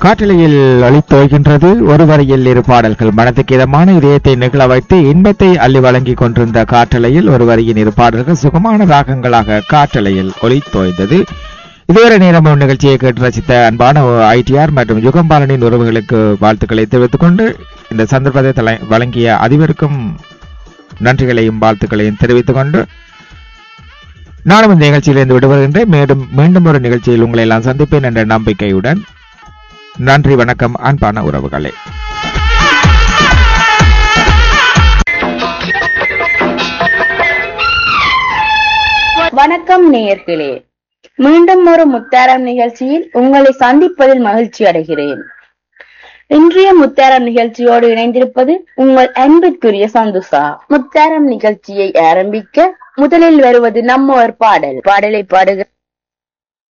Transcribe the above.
காற்றலையில் ஒளித்தோய்கின்றது ஒரு வரியில் இரு பாடல்கள் மனதுக்கு இதமான இதயத்தை நிகழ வைத்து இன்பத்தை அள்ளி வழங்கிக் கொண்டிருந்த காற்றலையில் ஒரு வரியின் இரு பாடல்கள் சுகமான ராகங்களாக காற்றலையில் ஒளித்தோய்ந்தது இதுவரை நேரம் ஒரு நிகழ்ச்சியை கேட்டு ரசித்த அன்பான ஐடிஆர் மற்றும் யுகம்பாலனின் உறவுகளுக்கு வாழ்த்துக்களை தெரிவித்துக் கொண்டு இந்த சந்தர்ப்பத்தை தலை- வழங்கிய அதிபருக்கும் நன்றிகளையும் வாழ்த்துக்களையும் தெரிவித்துக் கொண்டு நானும் இந்த நிகழ்ச்சியிலிருந்து விடுபடுகின்றேன் மேலும் மீண்டும் ஒரு நிகழ்ச்சியில் உங்களை எல்லாம் சந்திப்பேன் என்ற நம்பிக்கையுடன் நன்றி வணக்கம் அன்பான உறவுகளே வணக்கம் நேயர்களே மீண்டும் ஒரு முத்தாரம் நிகழ்ச்சியில் உங்களை சந்திப்பதில் மகிழ்ச்சி அடைகிறேன் இன்றைய முத்தாரம் நிகழ்ச்சியோடு இணைந்திருப்பது உங்கள் அன்பிற்குரிய சந்துசா முத்தாரம் நிகழ்ச்சியை ஆரம்பிக்க முதலில் வருவது நம்ம ஒரு பாடல் பாடலை பாடுக